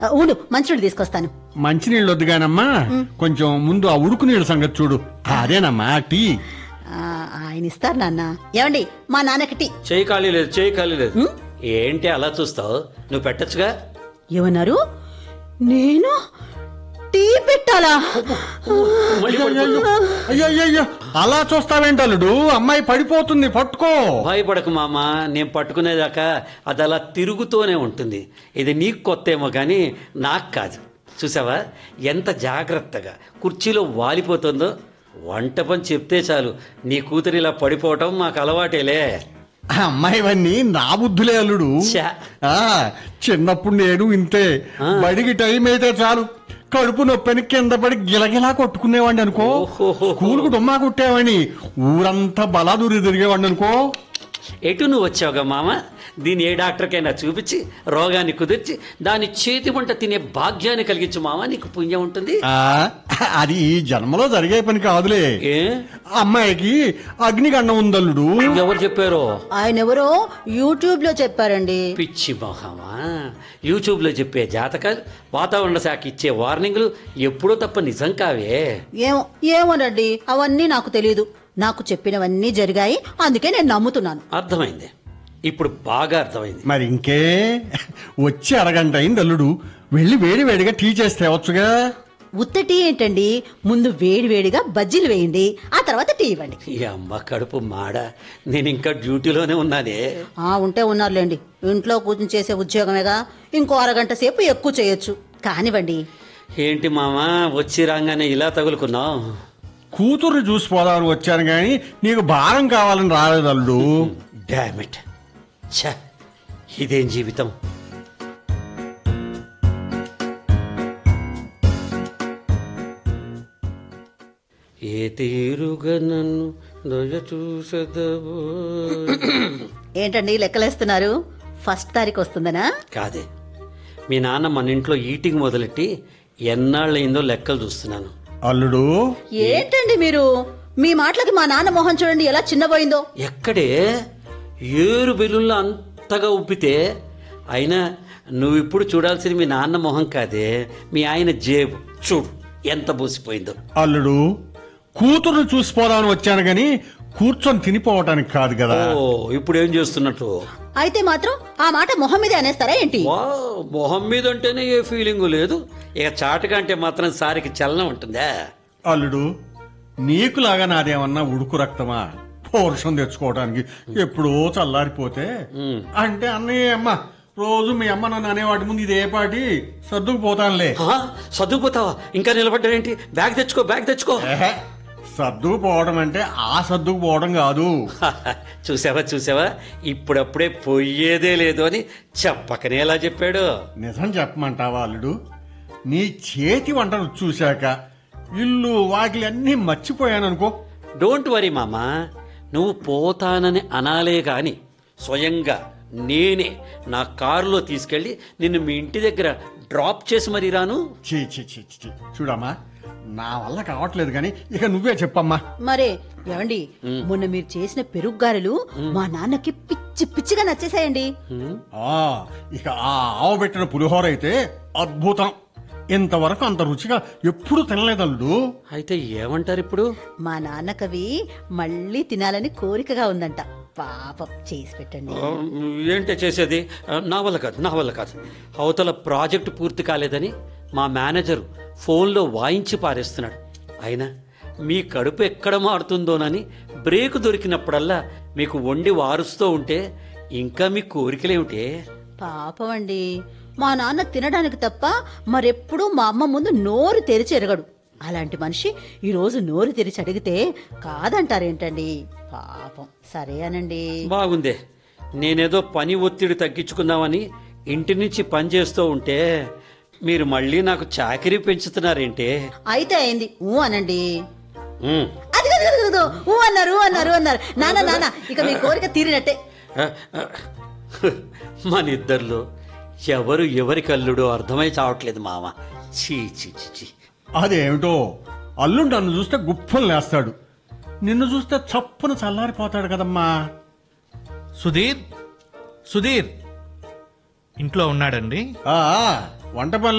ఆ, ఉండు మంచినీళ్ళు తీసుకొస్తాను మంచినీళ్ళు వద్దుగానమ్మా కొంచెం ముందు ఆ ఉడుకు నీళ్ళ సంగతి చూడు అదేనమ్మా టీ ఆ, ఆయన ఇస్తారు నాన్న ఏమండి మా నాన్నకి టీ చేయి ఖాళీ లేదు చేయి ఖాళీ లేదు ఏంటి అలా చూస్తావు నువ్వు పెట్టచ్చుగా ఏమన్నారు నేను టీ పెట్టాలా అయ్యో అయ్యో అలా చూస్తావేంటి అల్లుడు అమ్మాయి పడిపోతుంది పట్టుకో భయపడకు మామ నేను పట్టుకునేదాకా అది అలా తిరుగుతూనే ఉంటుంది ఇది నీకు కొత్త ఏమో కానీ నాకు కాదు చూసావా ఎంత జాగ్రత్తగా కుర్చీలో వాలిపోతుందో వంట పని చెప్తే చాలు నీ కూతురు ఇలా పడిపోవటం మాకు అలవాటేలే ఆ అమ్మాయివన్నీ నా బుద్ధులే అల్లుడు ఛా. ఆ చిన్నప్పుడు నేను ఇంతే బడికి టైం అయితే చాలు కడుపు నొప్పిని కింద పడి గిలగిలా కొట్టుకునేవాడిని అనుకో ఓహోహో. స్కూల్ కు డుమ్మా కొట్టేవాడిని ఊరంతా బలాదూరి తిరిగేవాడిని అనుకో ఎటు నువ్వు వచ్చావుగా మామ దీని ఏ డాక్టర్కైనా చూపించి రోగాన్ని కుదిర్చి దాని చేతి వంట తినే భాగ్యాన్ని కలిగించు మామ నీకు పుణ్యం ఉంటుంది ఆ అది ఈ జన్మలో జరిగే పని కాదులే ఏ అమ్మాయికి అగ్నిగండం ఉందల్లుడు ఎవరు చెప్పారో ఆయన ఎవరో యూట్యూబ్ లో చెప్పారండి పిచ్చి మొహమా యూట్యూబ్లో చెప్పే జాతకాలు వాతావరణ శాఖ ఇచ్చే వార్నింగ్లు ఎప్పుడూ తప్ప నిజం కావే ఏమో ఏమోనండి అవన్నీ నాకు తెలియదు నాకు చెప్పినవన్నీ జరిగాయి అందుకే నేను నమ్ముతున్నాను అర్థమైంది ఇప్పుడు బాగా అర్థమైంది మరి ఇంకే వచ్చి అరగంట అయింది అల్లుడు వెళ్ళి వేడి వేడిగా టీ చేసి తేవచ్చుగా ఉత్త టీ ఏంటండి ముందు వేడి వేడిగా బజ్జీలు వేయండి ఆ తర్వాత టీ ఇవ్వండి ఈ అమ్మ కడుపు మాడ నేను ఇంకా డ్యూటీలోనే ఉన్నానే ఆ ఉంటే ఉన్నారులేండి ఇంట్లో కూర్చుని చేసే ఉద్యోగమేగా ఇంకో అరగంట సేపు ఎక్కువ చేయొచ్చు కానివ్వండి ఏంటి మామా వచ్చి రాగానే ఇలా తగులుకున్నావు కూతుర్ని చూసిపోదామని వచ్చాను గాని నీకు భారం కావాలని రాలేదు అల్లుడు డామిట్ ఛ ఇదేం జీవితం ఏ తీరుగా నన్ను దయ చూసదవో ఏంటండి లెక్కలేస్తున్నారు ఫస్ట్ తారీఖు వస్తుందనా కాదే మీ నాన్న మన ఇంట్లో ఈటింగ్ మొదలెట్టి ఎన్నాళ్ళయిందో లెక్కలు చూస్తున్నాను అల్లుడు ఏంటండి మీరు మీ మాటలకి మా నాన్న మొహం చూడండి ఎలా చిన్నపోయిందో ఎక్కడే ఏరు బెలూన్లో అంతగా ఉబ్బితే అయినా నువ్వు ఇప్పుడు చూడాల్సింది మీ నాన్న మొహం కాదే మీ ఆయన జేబు చూడు ఎంత బూసిపోయిందో అల్లుడు కూతుర్ని చూసిపోదామని వచ్చాను గాని కూర్చొని తినిపోవటానికి కాదు కదా ఓ ఇప్పుడు ఏం చేస్తున్నట్టు అయితే మాత్రం ఆ మాట మొహం మీదే అనేస్తారా ఏంటి వా మొహం మీద అంటేనే ఏ ఫీలింగు లేదు ఇక చాటుకంటే మాత్రం సారికి చలనం ఉంటుందా అల్లుడు నీకులాగా నాదేమన్నా ఉడుకు రక్తమా పౌరుషం తెచ్చుకోవడానికి ఎప్పుడో చల్లారిపోతే అంటే అన్నయ్య అమ్మ రోజు మీ అమ్మ నన్ను అనేవాటి ముందు ఇదే పాటి సర్దుకుపోతానులే ఆ, సర్దుకుపోతావా ఇంకా నిలబడ్డావేంటి బ్యాగ్ తెచ్చుకో బ్యాగ్ తెచ్చుకో ఏహే, సర్దుకుపోవడం అంటే ఆ సర్దుకుపోవడం కాదు చూసావా చూసావా ఇప్పుడప్పుడే పోయేదే లేదు అని చెప్పకనే ఎలా చెప్పాడు నిజం చెప్పమంటావా అల్లుడు నీ చేతి వంటలు చూశాక ఇల్లు వాకిలి అన్నీ మర్చిపోయాననుకో డోంట్ వరీ మామా నువ్వు పోతానని అనాలే గాని స్వయంగా నేనే నా కారులో తీసుకెళ్లి నిన్ను మీ ఇంటి దగ్గర డ్రాప్ చేసి మరీ రాను చీ చీ చీ చీ, చీ. చూడమ్మా నా వల్ల కావట్లేదు కానీ ఇక నువ్వే చెప్పమ్మా మరే ఏమండి మొన్న మీరు చేసిన పెరుగ్గారెలు మా నాన్నకి పిచ్చి పిచ్చిగా నచ్చేసాయండి ఆ ఇక ఆ ఆవు పెట్టిన పులిహోర అయితే అద్భుతం ఇంతవరకు అంత రుచిగా ఎప్పుడు తినలేదు అల్లుడు అయితే ఏమంటారు ఇప్పుడు మా నాన్నకవి మళ్ళీ తినాలని కోరికగా ఉందంట పాపం చేసి పెట్టండి ఆ, ఏంటి చేసేది ఆ, నా వల్ల కాదు నా వల్ల కాదు అవతల ప్రాజెక్టు పూర్తి కాలేదని మా మేనేజరు ఫోన్లో వాయించి పారేస్తున్నాడు అయినా మీ కడుపు ఎక్కడ మారుతుందోనని బ్రేక్ దొరికినప్పుడల్లా మీకు వండి వారుస్తూ ఉంటే ఇంకా మీ కోరికలేమిటే పాపం అండి మా నాన్న తినడానికి తప్ప మరెప్పుడూ మా అమ్మ ముందు నోరు తెరిచి ఎరగడు అలాంటి మనిషి ఈరోజు నోరు తెరిచి అడిగితే కాదంటారేంటండి పాపం సరే అనండి బాగుందే నేనేదో పని ఒత్తిడి తగ్గించుకుందామని ఇంటి నుంచి పని చేస్తూ ఉంటే మీరు మళ్ళీ నాకు చాకరీ పెంచుతున్నారేంటే అయితే అయింది ఊ అనండి ఉమ్. అది కాదు, కాదు, కాదు. ఊ అన్నారు ఊ అన్నారు ఊ అన్నారు నాన్న నాన్న ఇక మీ కోరిక తీరినట్టే ఆ, ఆ, మన ఇద్దరిలో ఎవరు ఎవరి కల్లుడో అర్థమై చావట్లేదు మామ చీ చీ చీ చీ అదేమిటో అల్లుడు నన్ను చూస్తే గుప్పలు లేస్తాడు నిన్ను చూస్తే చప్పున చల్లారిపోతాడు కదమ్మా సుధీర్ సుధీర్ ఇంట్లో ఉన్నాడండి ఆ వంట పనులు